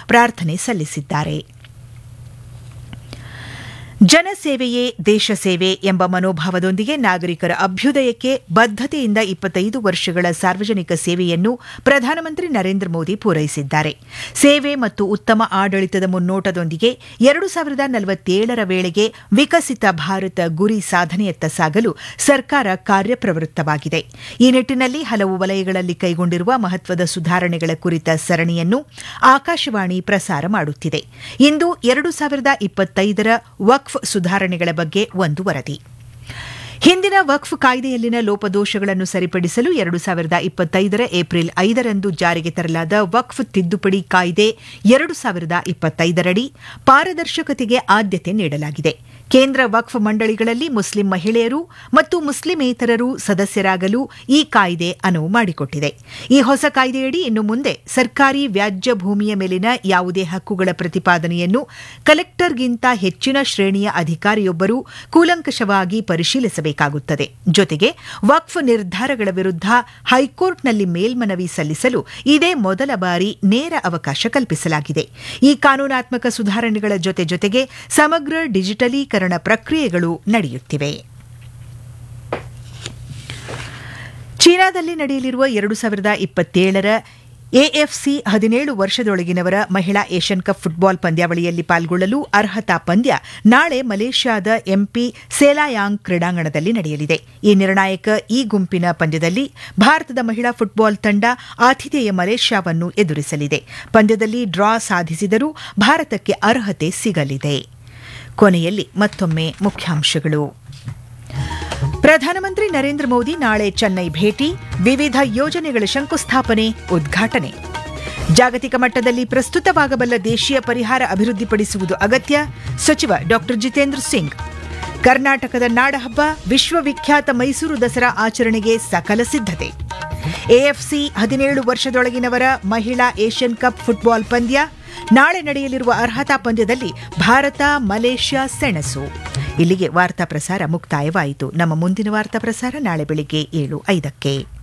ಪ್ರಾರ್ಥನೆ ಸಲ್ಲಿಸಿದ್ದಾರೆ ಜನಸೇವೆಯೇ ದೇಶ ಸೇವೆ ಎಂಬ ಮನೋಭಾವದೊಂದಿಗೆ ನಾಗರಿಕರ ಅಭ್ಯುದಯಕ್ಕೆ ಬದ್ಧತೆಯಿಂದ ಇಪ್ಪತ್ತೈದು ವರ್ಷಗಳ ಸಾರ್ವಜನಿಕ ಸೇವೆಯನ್ನು ಪ್ರಧಾನಮಂತ್ರಿ ನರೇಂದ್ರ ಮೋದಿ ಪೂರೈಸಿದ್ದಾರೆ ಸೇವೆ ಮತ್ತು ಉತ್ತಮ ಆಡಳಿತದ ಮುನ್ನೋಟದೊಂದಿಗೆ ಎರಡು ಸಾವಿರದ ನಲವತ್ತೇಳರ ವೇಳೆಗೆ ವಿಕಸಿತ ಭಾರತ ಗುರಿ ಸಾಧನೆಯತ್ತ ಸಾಗಲು ಸರ್ಕಾರ ಕಾರ್ಯಪ್ರವೃತ್ತವಾಗಿದೆ ಈ ನಿಟ್ಟಿನಲ್ಲಿ ಹಲವು ವಲಯಗಳಲ್ಲಿ ಕೈಗೊಂಡಿರುವ ಮಹತ್ವದ ಸುಧಾರಣೆಗಳ ಕುರಿತ ಸರಣಿಯನ್ನು ಆಕಾಶವಾಣಿ ಪ್ರಸಾರ ಮಾಡುತ್ತಿದೆ ಇಂದು ಎರಡು ಸಾವಿರದ ಇಪ್ಪತ್ತೈದರ ವಕ್ಫ್ ಸುಧಾರಣೆಗಳ ಬಗ್ಗೆ ಒಂದು ವರದಿ ಹಿಂದಿನ ವಕ್ಫ್ ಕಾಯ್ದೆಯಲ್ಲಿನ ಲೋಪದೋಷಗಳನ್ನು ಸರಿಪಡಿಸಲು ಎರಡು ಸಾವಿರದ ಇಪ್ಪತ್ತೈದರ ಏಪ್ರಿಲ್ ಐದರಂದು ಜಾರಿಗೆ ತರಲಾದ ವಕ್ಫ್ ತಿದ್ದುಪಡಿ ಕಾಯ್ದೆ ಎರಡು ಸಾವಿರದ ಇಪ್ಪತ್ತೈದರಡಿ ಪಾರದರ್ಶಕತೆಗೆ ಆದ್ಯತೆ ನೀಡಲಾಗಿದೆ ಕೇಂದ್ರ ವಕ್ಫ್ ಮಂಡಳಿಗಳಲ್ಲಿ ಮುಸ್ಲಿಂ ಮಹಿಳೆಯರು ಮತ್ತು ಮುಸ್ಲಿಮೇತರರು ಸದಸ್ಯರಾಗಲು ಈ ಕಾಯ್ದೆ ಅನುವು ಮಾಡಿಕೊಟ್ಟಿದೆ ಈ ಹೊಸ ಕಾಯ್ದೆಯಡಿ ಇನ್ನು ಮುಂದೆ ಸರ್ಕಾರಿ ವ್ಯಾಜ್ಯ ಭೂಮಿಯ ಮೇಲಿನ ಯಾವುದೇ ಹಕ್ಕುಗಳ ಪ್ರತಿಪಾದನೆಯನ್ನು ಕಲೆಕ್ಟರ್ಗಿಂತ ಹೆಚ್ಚಿನ ಶ್ರೇಣಿಯ ಅಧಿಕಾರಿಯೊಬ್ಬರು ಕೂಲಂಕಷವಾಗಿ ಪರಿಶೀಲಿಸಬೇಕಾಗುತ್ತದೆ ಜೊತೆಗೆ ವಕ್ಫ್ ನಿರ್ಧಾರಗಳ ವಿರುದ್ಧ ಹೈಕೋರ್ಟ್ನಲ್ಲಿ ಮೇಲ್ಮನವಿ ಸಲ್ಲಿಸಲು ಇದೇ ಮೊದಲ ಬಾರಿ ನೇರ ಅವಕಾಶ ಕಲ್ಪಿಸಲಾಗಿದೆ ಈ ಕಾನೂನಾತ್ಮಕ ಸುಧಾರಣೆಗಳ ಜೊತೆ ಜೊತೆಗೆ ಸಮಗ್ರ ಡಿಜಿಟಲೀಕರಣ ಪ್ರಕ್ರಿಯೆಗಳು ನಡೆಯುತ್ತಿವೆ ಚೀನಾದಲ್ಲಿ ನಡೆಯಲಿರುವ ಎರಡು ಸಾವಿರದ ಇಪ್ಪತ್ತೇಳರ ಎಎಫ್ಸಿ ಹದಿನೇಳು ವರ್ಷದೊಳಗಿನವರ ಮಹಿಳಾ ಏಷ್ಯನ್ ಕಪ್ ಫುಟ್ಬಾಲ್ ಪಂದ್ಯಾವಳಿಯಲ್ಲಿ ಪಾಲ್ಗೊಳ್ಳಲು ಅರ್ಹತಾ ಪಂದ್ಯ ನಾಳೆ ಮಲೇಷ್ಯಾದ ಎಂಪಿ ಸೆಲಾಯಾಂಗ್ ಕ್ರೀಡಾಂಗಣದಲ್ಲಿ ನಡೆಯಲಿದೆ ಈ ನಿರ್ಣಾಯಕ ಈ ಗುಂಪಿನ ಪಂದ್ಯದಲ್ಲಿ ಭಾರತದ ಮಹಿಳಾ ಫುಟ್ಬಾಲ್ ತಂಡ ಆತಿಥೇಯ ಮಲೇಷ್ಯಾವನ್ನು ಎದುರಿಸಲಿದೆ ಪಂದ್ಯದಲ್ಲಿ ಡ್ರಾ ಸಾಧಿಸಿದರೂ ಭಾರತಕ್ಕೆ ಅರ್ಹತೆ ಸಿಗಲಿದೆ ಕೊನೆಯಲ್ಲಿ ಮತ್ತೊಮ್ಮೆ ಮುಖ್ಯಾಂಶಗಳು ಪ್ರಧಾನಮಂತ್ರಿ ನರೇಂದ್ರ ಮೋದಿ ನಾಳೆ ಚೆನ್ನೈ ಭೇಟಿ ವಿವಿಧ ಯೋಜನೆಗಳ ಶಂಕುಸ್ಥಾಪನೆ ಉದ್ಘಾಟನೆ ಜಾಗತಿಕ ಮಟ್ಟದಲ್ಲಿ ಪ್ರಸ್ತುತವಾಗಬಲ್ಲ ದೇಶೀಯ ಪರಿಹಾರ ಅಭಿವೃದ್ಧಿಪಡಿಸುವುದು ಅಗತ್ಯ ಸಚಿವ ಡಾ ಜಿತೇಂದ್ರ ಸಿಂಗ್ ಕರ್ನಾಟಕದ ನಾಡಹಬ್ಬ ವಿಶ್ವವಿಖ್ಯಾತ ಮೈಸೂರು ದಸರಾ ಆಚರಣೆಗೆ ಸಕಲ ಸಿದ್ಧತೆ ಎಎಫ್ಸಿ ಹದಿನೇಳು ವರ್ಷದೊಳಗಿನವರ ಮಹಿಳಾ ಏಷ್ಯನ್ ಕಪ್ ಫುಟ್ಬಾಲ್ ಪಂದ್ಯ ನಾಳೆ ನಡೆಯಲಿರುವ ಅರ್ಹತಾ ಪಂದ್ಯದಲ್ಲಿ ಭಾರತ ಮಲೇಷ್ಯಾ ಸೆಣಸು ಇಲ್ಲಿಗೆ ವಾರ್ತಾ ಪ್ರಸಾರ ಮುಕ್ತಾಯವಾಯಿತು ನಮ್ಮ ಮುಂದಿನ ವಾರ್ತಾ ಪ್ರಸಾರ ನಾಳೆ ಬೆಳಿಗ್ಗೆ ಏಳು ಐದಕ್ಕೆ